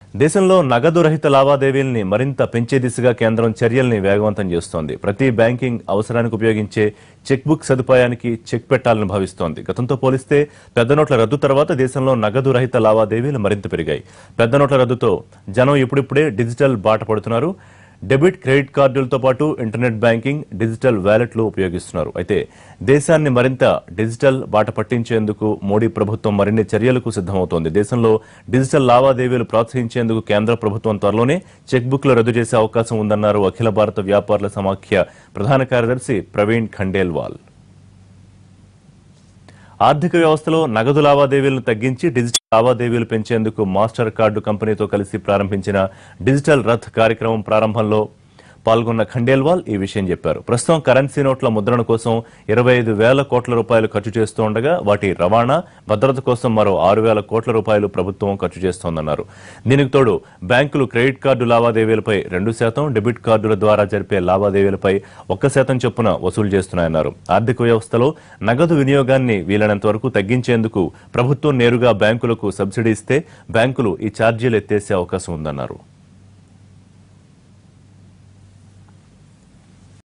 దేశంలో నగదు రహిత లావాదేవీల్ని మరింత పెంచే దిశగా కేంద్రం చర్యల్ని వేగవంతం చేస్తోంది ప్రతి బ్యాంకింగ్ అవసరానికి ఉపయోగించే చెక్ బుక్ సదుపాయానికి చెక్ పెట్టాలని భావిస్తోంది గతంతో పోలిస్తే పెద్ద నోట్ల రద్దు తర్వాత దేశంలో నగదు రహిత లావాదేవీలు మరింత పెరిగాయి పెద్ద నోట్ల రద్దుతో జనం ఇప్పుడిప్పుడే డిజిటల్ బాట పడుతున్నారు డెబిట్ క్రెడిట్ కార్డులతో పాటు ఇంటర్నెట్ బ్యాంకింగ్ డిజిటల్ వ్యాలెట్లు ఉపయోగిస్తున్నారు అయితే దేశాన్ని మరింత డిజిటల్ బాట పట్టించేందుకు మోడీ ప్రభుత్వం మరిన్ని చర్యలకు సిద్ధమవుతోంది దేశంలో డిజిటల్ లావాదేవీలు ప్రోత్సహించేందుకు కేంద్ర ప్రభుత్వం త్వరలోనే చెక్ బుక్లు రద్దు చేసే అవకాశం ఉందన్నారు అఖిల భారత వ్యాపారుల సమాఖ్య ప్రధాన కార్యదర్శి ప్రవీణ్ ఖండేల్వాల్ ఆర్థిక వ్యవస్థలో నగదు లావాదేవీలను తగ్గించి డిజిటల్ లావాదేవీలు పెంచేందుకు మాస్టర్ కార్డు కంపెనీతో కలిసి ప్రారంభించిన డిజిటల్ రథ్ కార్యక్రమం ప్రారంభంలో పాల్గొన్న ఖండేల్వాల్ ఈ విషయం చెప్పారు ప్రస్తుతం కరెన్సీ నోట్ల ముద్రణ కోసం ఇరవై ఐదు వేల కోట్ల రూపాయలు ఖర్చు చేస్తూ ఉండగా వాటి రవాణా భద్రత కోసం మరో ఆరు వేల కోట్ల రూపాయలు ప్రభుత్వం ఖర్చు చేస్తోందన్నారు దీనికి తోడు బ్యాంకులు క్రెడిట్ కార్డు లావాదేవీలపై రెండు శాతం డెబిట్ కార్డుల ద్వారా జరిపే లావాదేవీలపై ఒక్క శాతం చొప్పున వసూలు చేస్తున్నాయన్నారు ఆర్థిక వ్యవస్థలో నగదు వినియోగాన్ని వీలైనంత వరకు తగ్గించేందుకు ప్రభుత్వం నేరుగా బ్యాంకులకు సబ్సిడీ ఇస్తే బ్యాంకులు ఈ ఛార్జీలు ఎత్తేసే అవకాశం ఉందన్నారు